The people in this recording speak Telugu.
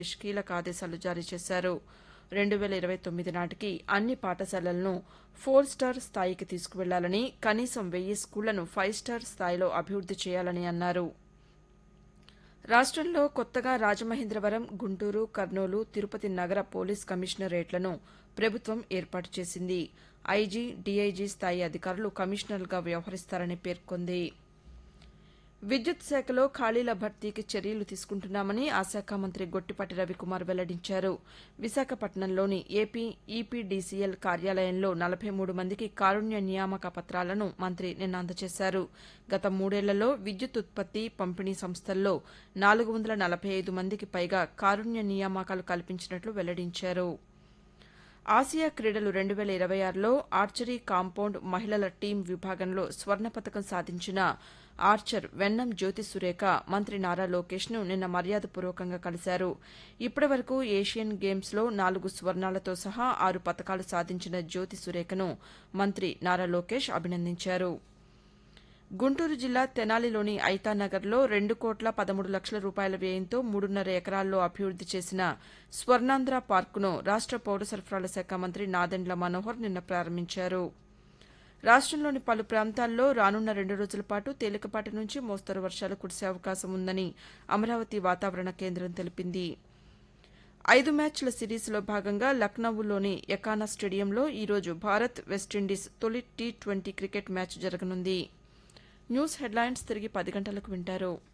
కీలక ఆదేశాలు జారీ చేశారు రెండు వేల ఇరవై తొమ్మిది నాటికి అన్ని పాఠశాలలను ఫోర్ స్టార్ స్థాయికి తీసుకువెళ్లాలని కనీసం వెయ్యి స్కూళ్లను ఫైవ్ స్టార్ స్థాయిలో అభివృద్ది చేయాలని అన్నారు రాష్టంలో కొత్తగా రాజమహేంద్రవరం గుంటూరు కర్నూలు తిరుపతి నగర పోలీస్ కమిషనరేట్లను ప్రభుత్వం ఏర్పాటు చేసింది ఐజీ డీఐజీ స్థాయి అధికారులు కమిషనర్లుగా వ్యవహరిస్తారని పేర్కొంది విద్యుత్ శాఖలో ఖాళీల భర్తీకి చర్యలు తీసుకుంటున్నామని ఆ శాఖ మంత్రి గొట్టిపాటి రవికుమార్ వెల్లడించారు విశాఖపట్నంలోని ఏపీ ఈపీడీసీఎల్ కార్యాలయంలో నలభై మూడు మందికి కారుణ్య నియామక పత్రాలను మంత్రి నిన్న అందజేశారు గత మూడేళ్లలో విద్యుత్ ఉత్పత్తి పంపిణీ సంస్థల్లో నాలుగు వందల నలభై ఐదు మందికి పైగా కారుణ్య నియామకాలు కల్పించినట్లు వెల్లడించారు ఆసియా క్రీడలు రెండు వేల ఇరవై ఆరులో ఆర్చరీ కాంపౌండ్ మహిళల టీం విభాగంలో స్వర్ణ పతకం సాధించిన ఆర్చర్ వెన్నం జ్యోతి సురేఖ మంత్రి నారా లోకేష్ను నిన్న మర్యాదపూర్వకంగా కలిశారు ఇప్పటి వరకు ఏషియన్ గేమ్స్లో నాలుగు స్వర్ణాలతో సహా ఆరు పతకాలు సాధించిన జ్యోతి సురేఖను మంత్రి నారా లోకేష్ అభినందించారు గుంటూరు జిల్లా తెనాలిలోని ఐతానగర్లో రెండు కోట్ల పదమూడు లక్షల రూపాయల వ్యయంతో మూడున్నర ఎకరాల్లో అభివృద్ది చేసిన స్వర్ణాంధ్ర పార్కును రాష్ట పౌర సరఫరాల శాఖ మంత్రి నాదెండ్ల మనోహర్ నిన్న ప్రారంభించారు రాష్టంలోని పలు ప్రాంతాల్లో రానున్న రెండు రోజుల పాటు తేలికపాటి నుంచి మోస్తరు వర్షాలు కురిసే అవకాశం ఉందని అమరావతి వాతావరణ కేంద్రం తెలిపింది ఐదు మ్యాచ్ల సిరీస్లో భాగంగా లక్నవూలోని ఎకానా స్టేడియంలో ఈరోజు భారత్ వెస్టిండీస్ తొలి టీ ట్వంటీ క్రికెట్ మ్యాచ్ జరగనుంది న్యూస్ హెడ్లైన్స్ తిరిగి పది గంటలకు వింటారు